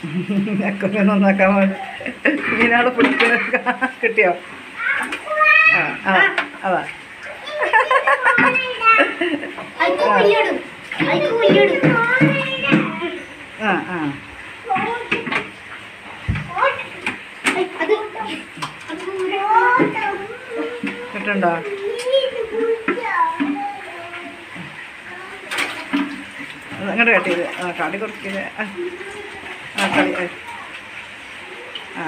അക്കൊക്കെ നന്നാക്കാൻ വേണ്ടി മീനാളെ പിടിക്കുന്ന കിട്ടിയോ ആ ആ അതാ അതിക്ക് പുല്ലിടും അതിക്ക് പുല്ലിടും ആ ആ അത് കിട്ടുണ്ടോ അങ്ങോട്ട് കട്ട് ചെയ്ത് ആ കാടി കുറയ്ക്കില്ല ആ ആ കളി ആ. ആ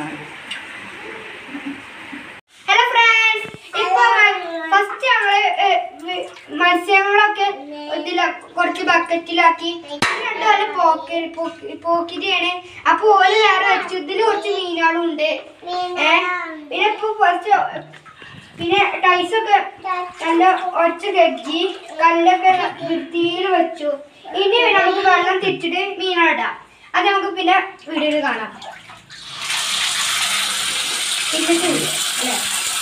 ഹലോ ഫ്രണ്ട്സ് ഇപ്പൊ ഫസ്റ്റ് ഞങ്ങള് ഏ, വി- മത്സ്യങ്ങളൊക്കെ ഇതില കുറച്ച് ബക്കറ്റിലാക്കി രണ്ടുപോലെ പോക്കി പോക്കിട്ടാണ് അപ്പൊ ഓല് വേറെ വെച്ചു ഇതിൽ കുറച്ച് മീനുകളും ഉണ്ട് ഏ പിന്നെ ഇപ്പൊ കുറച്ച് പിന്നെ ടൈസൊക്കെ നല്ല ഒച്ച കെട്ടി കല്ലൊക്കെ വൃത്തിയിൽ വെച്ചു ഇനി നമുക്ക് വെള്ളം തിരിച്ചിട്ട് മീനിടാം അത് നമുക്ക് പിന്നെ വീഡിയോയിൽ കാണാം പിന്നെ ചെയ്യും അല്ലേ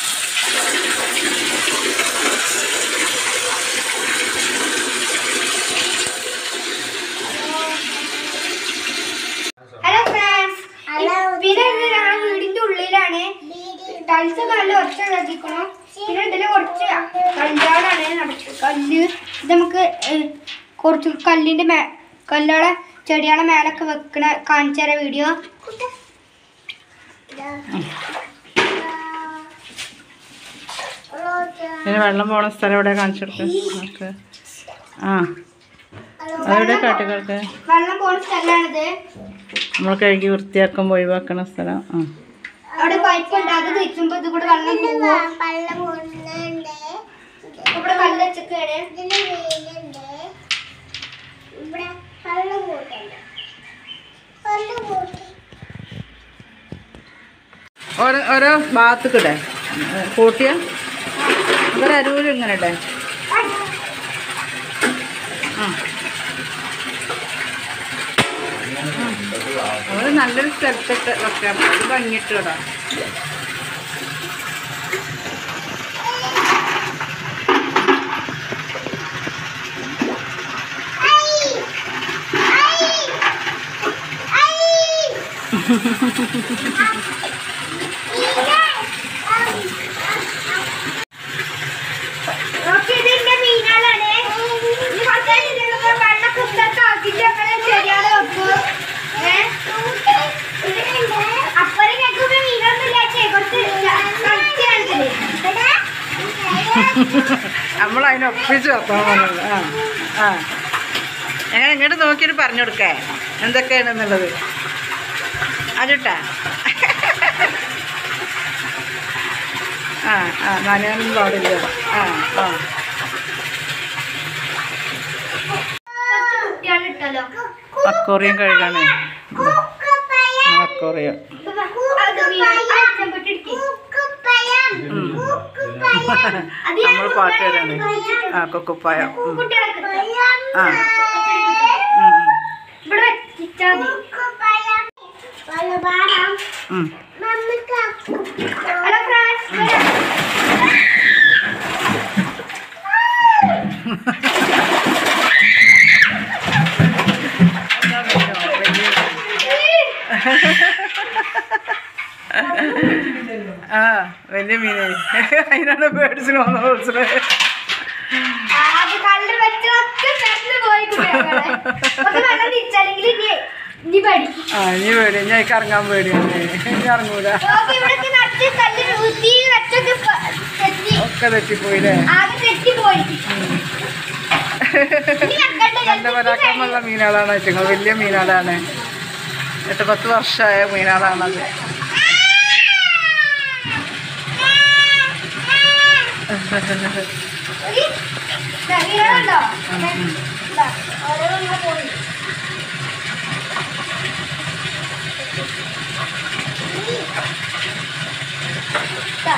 ഹലോ ഫ്രണ്ട്സ് പിന്നെ ഇത് ഞങ്ങളുടെ വീടിന്റെ ഉള്ളിലാണ് ടൈൽസ് നല്ല ഒച്ച കത്തിക്കണം പിന്നെ ഇതില് കുറച്ച് കല്ലാടാണ് നടക്കുക കല്ല് ഇത് നമുക്ക് ഏഹ്, കുറച്ച് കല്ലിന്റെ മേ കല്ലുകളെ ചെടികളെ മേലൊക്കെ വെക്കണ കാണിച്ചു തരാം വീഡിയോ പിന്നെ വെള്ളം പോണ സ്ഥലം എവിടെ കാണിച്ചു കൊടുക്ക് നമുക്ക് ആ അതെവിടെ കാട്ടുകൾക്ക് വെള്ളം പോകുന്ന സ്ഥലമാണിത് നമ്മൾ കഴുകി വൃത്തിയാക്കുമ്പോൾ ഒഴിവാക്കണ സ്ഥലം ആ അവിടെ പൈപ്പ് ഉണ്ട് അത് തിരിച്ചുമ്പോ ഇത് കൂടെ വെള്ളം പോവും ഇവിടെ കല്ല് വെച്ചൊക്കെയാണ് ഓരോ ഓരോ ഭാഗത്തേക്കിടെ കൂട്ടിയ അതൊരു അരുവിൽ ഇങ്ങനെ ഇടേ ആ അത് നല്ലൊരു സ്ഥലത്തിട്ട് വെക്കാം അത് ഭംഗിയിട്ട് ഇടാം ഓക്കെ ഇതിന്റെ മീനുകളാണ് ഈ കുറച്ച് ഇതിലൊക്കെ വെള്ളം കുത്തൊക്കെ ആക്കിയിട്ട് അങ്ങനെ ചെടികളെ വെക്കും അപ്പുറം ഞങ്ങൾക്ക് മീനൊന്നും ഇല്ലാച്ചേ കുറച്ച് കളിച്ചാണ് നമ്മൾ അതിനെ ഒപ്പിച്ച് വെക്കാൻ പോകുന്നത് ആ ആ എങ്ങനെ ഇങ്ങോട്ട് നോക്കിയിട്ട് പറഞ്ഞു കൊടുക്കേ എന്തൊക്കെയാണെന്നുള്ളത് അതിട്ടാ ആ ആ നനയാനും പാടില്ല ആ ആ കുട്ടികൾ ഇട്ടല്ലോ അക്കോറിയം കഴുകാനേ അക്കോറിയം അത് മീൻ ഉം. നമ്മൾ പാട്ട് തരാണ് ആ കൊക്കുപ്പായം ഉം. കുട്ടികൾക്ക് ആ ഉം, ഉം. ഇവിടെ വെച്ചാൽ മതി ഉം. ഹലോ ഫ്രണ്ട്സ് എന്താ മീനോ? വലിയ ആ വലിയ മീനെ അതിനാണ് പേടിച്ചിന് വന്നത് വിളിച്ചത് അത് കല്ല് വെച്ചൊക്കെ പെട്ടെന്ന് പോയി കുട്ടികളെ നമുക്ക് വെള്ളം തിരിച്ചല്ലെങ്കിൽ ഇനി ഇനി പഠിക്കും ആ ഇനി പേടി ഞാൻ ഇറങ്ങാൻ പേടിയാണ് ഇനി ഇറങ്ങൂല നോക്ക് ഇവിടൊക്കെ നട്ട് കല്ല് ഊത്തി വെച്ചൊക്കെ പ- തെറ്റി ഒക്കെ തെറ്റിപ്പോയില്ലേ ആകെ തെറ്റിപ്പോയി ഇനി വെക്കണ്ട, നല്ല പരാക്രമമുള്ള മീനുകളാണ് വെച്ചങ്ങൾ വലിയ മീനുകളാണ് എട്ട് പത്ത് വർഷമായ മീനുകളാണത് ഒരു ദാ വീടുണ്ടോ? ദാ, ഓരോന്നിങ്ങനെ പോയി. ദാ.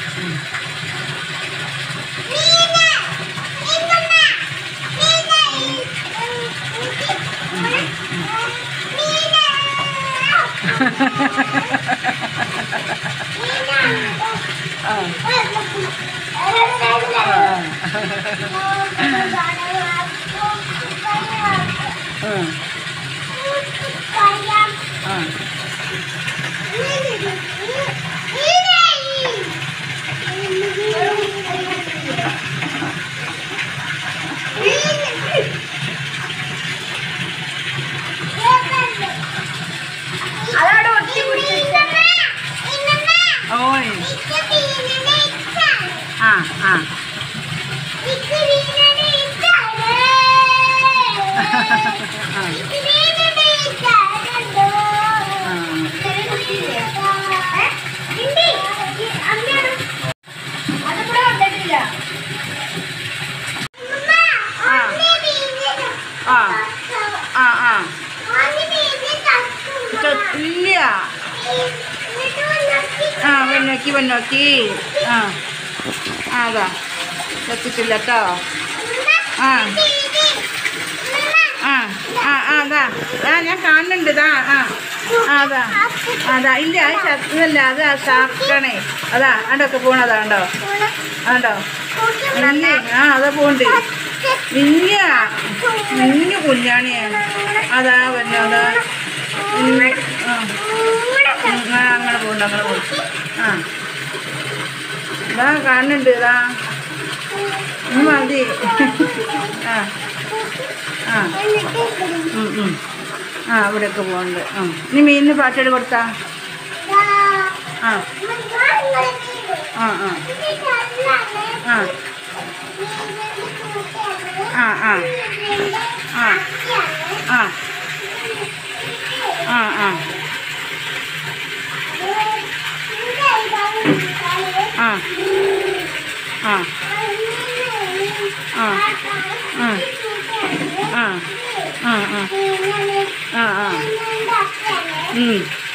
ആ ആ ആ അതവിടെ ഒട്ടി പിടിച്ചിട്ട് ഓയ് ആ ആ ആ അതിവിടെ വന്നിട്ടില്ല ആ ആ ആ ചെ- ഇല്ല ആ വന്നോക്കി വന്നോക്കി ആ ആ അതാ എത്തിച്ചില്ല കേട്ടോ ആ ആ ആ ആ അതാ ആ ഞാൻ കാണുന്നുണ്ട് ഇതാ ആ ആ അതാ അതാ ഇല്ല അത് ഷ- ഇതല്ല അത് ആ ഷാർക്കാണേ അതാ അണ്ടൊക്കെ പോണതാ ഉണ്ടോ ഉണ്ടോ ഇല്ലേ ആ അതാ പോണ്ട് ഇല്ല കുഞ്ഞു കുഞ്ഞാണിയാണ് അതാ വരുന്നു അതാ ഇല്ല. ആ ഉം, ആ അങ്ങനെ പോണ്ട് അങ്ങനെ പോണ്ട് ആ ഇതാ കാണുന്നുണ്ട് ഇതാ ഇനി മതി ആ ആ ഉം, ഉം. ആ ഇവിടെയൊക്കെ പോകുന്നുണ്ട് ആ ഇനി മീനിന് പാച്ചടി കൊടുത്താ ആ ആ ആ ആ ആ ആ ആ ആ ആ ആ ആ ആ ആ ആ ആ ആ ആ ആ ആ ഉം